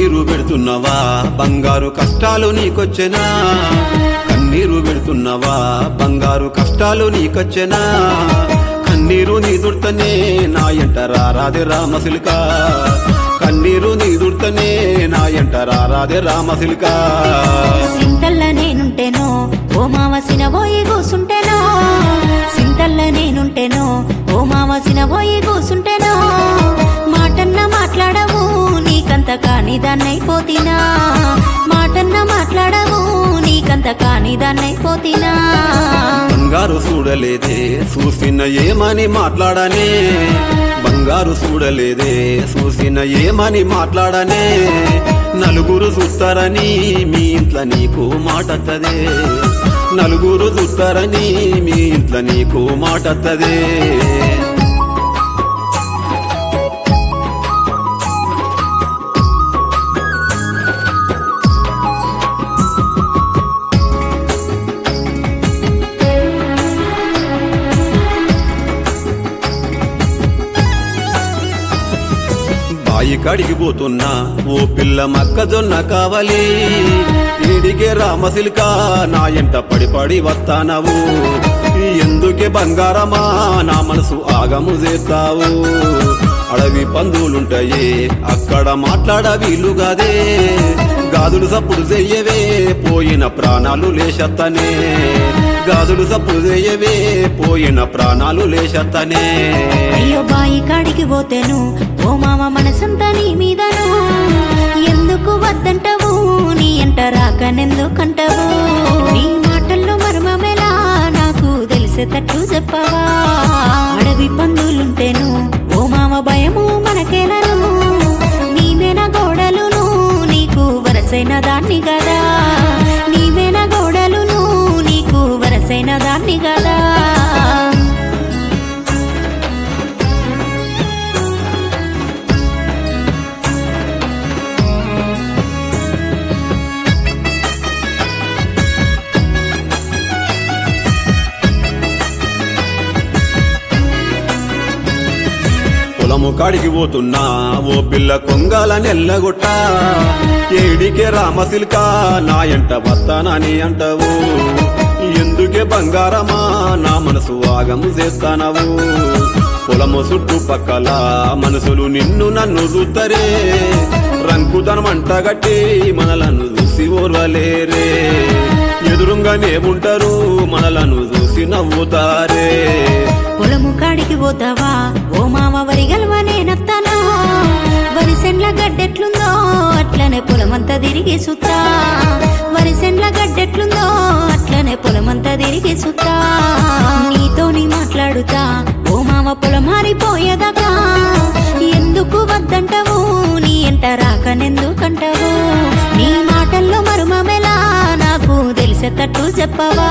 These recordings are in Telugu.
కన్నీరు పెడుతున్నవా బంగారు కష్టాలు నీకొచ్చెనా కన్నీరు పెడుతున్నవా బంగారు కష్టాలు నీకొచ్చెనా కన్నీరు నీ దుర్తనే నా ఎంట రారాదే రామసిల్క కన్నీరు నీ దుర్తనే నా ఎంట రారాదే రామసిల్క సింతల్ల నేనుంటేనో ఓ మామ సినబోయి కూసుంటేనో సింతల్ల నేనుంటేనో ఓ మామ సినబోయి కూసుంటేనో మాటన్న మాట్లాడవు నీకంత కాని దాన్నైపోతినా మాటన్న మాట్లాడవు నీకంత కాని దాన్నైపోతినా బంగారు చూడలేదే చూసిన ఏమని మాట్లాడనే బంగారు చూడలేదే చూసిన ఏమని మాట్లాడనే నలుగురు చూస్తారని మీ ఇంట్లో నీకు మాటత్తదే నలుగురు చూస్తారని మీ ఇంట్లో నీకు మాటత్తదే బాయి కాడికి పోతున్నా ఓ పిల్ల మక్కజొన్న కావాలి ఈడికే రామసిల్క నా ఎంట పడి పడి వస్తానవు ఎందుకే బంగారమా నా మనసు ఆగము చేస్తావు అడవి పందులుంటాయి అక్కడ మాట్లాడ వీలుగాదే గాదులు సప్పుడు చెయ్యవే పోయిన ప్రాణాలు లేచత్తనే గాదులు సప్పుడు చెయ్యవే పోయిన ప్రాణాలు లేచత్తనే అయ్యో బాయి కాడికి పోతేను ఓ మామ మనసంతా నీ మీదను ఎందుకు వద్దంటావు నీ ఎంట రాకనెందుకంటావు నీ మాటల్లో మర్మమేలా నాకు తెలిసేటట్టు చెప్పవా అడవి పందులుంటేను ఓ మామ భయము మనకేలను నీవేన గోడలును నీకు వరసైన దాన్ని కదా నీవేన గోడలును నీకు వరసైన దాన్ని కదా పొలము కాడికి పోతున్నా ఓ పిల్ల కొంగల నెల్లగొట్ట ఏడికే రామసిల్క నా ఎంట వస్తానని అంటావు ఎందుకే బంగారమా నా మనసు ఆగము చేస్తానవు పొలము చుట్టుపక్కల మనసులు నిన్ను నన్ను చూద్దరే రంకుతనం అంటగట్టి మనలను చూసి ఓర్వలేరే ఎదురుగానే ఉంటారు మనలను చూసి నవ్వుతారే పొలము కాడికి పోతావా ఓ మామ వరి గల్వనే నత్తానా వరి సెండ్ల గడ్డెట్లుందో అట్లనే పొలమంతా తిరిగి సుత్తా వరి సెండ్ల గడ్డెట్లుందో అట్లనే పొలమంతా తిరిగి సుత్తా నీతోని మాట్లాడుతా ఓ మామ పొలం మారిపోయేదాకా ఎందుకు వద్దంటావు నీ ఎంట రాకనెందుకంటావు నీ మాటల్లో మరుమమెలా నాకు తెలిసేటట్టు చెప్పవా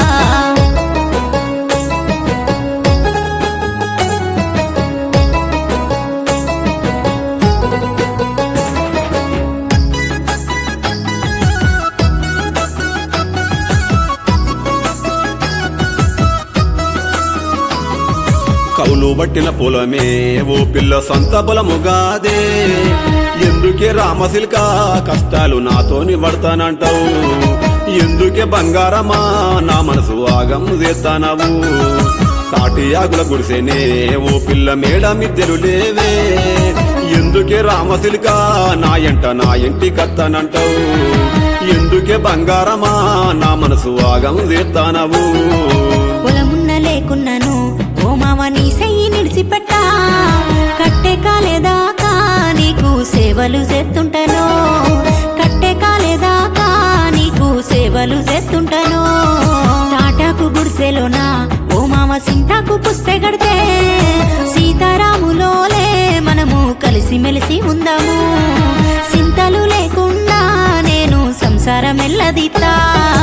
కౌలు బట్టిన పొలమే ఓ పిల్ల సొంత పొలముగాదే ఎందుకే రామసిల్క కష్టాలు నాతోని పడతానంటావు ఎందుకే బంగారమా నా మనసు ఆగం చేస్తానవు తాటి ఆకుల గుడిసెనే ఓ పిల్ల మేడ మిద్దెలు లేవే ఎందుకే రామసిల్క నా ఎంట నా ఇంటి కత్తనంటావు ఎందుకే బంగారమా నా మనసు ఆగం చేస్తానవు పొలమున్న లేకున్నాను ఓ మామ నీ సెయ్యి నిడిచిపెట్టా కట్టే కాలేదాకా నీకు సేవలు చేస్తుంటాను కట్టే కాలేదాకా నీకు సేవలు చేస్తుంటాను టాటాకు గుడిసెలోనా ఓ మామ సింతాకు పుస్తే గడితే సీతారాములోలే మనము కలిసిమెలిసి ఉందాము సింతలు లేకుండా నేను సంసారం ఎల్లదిత్తా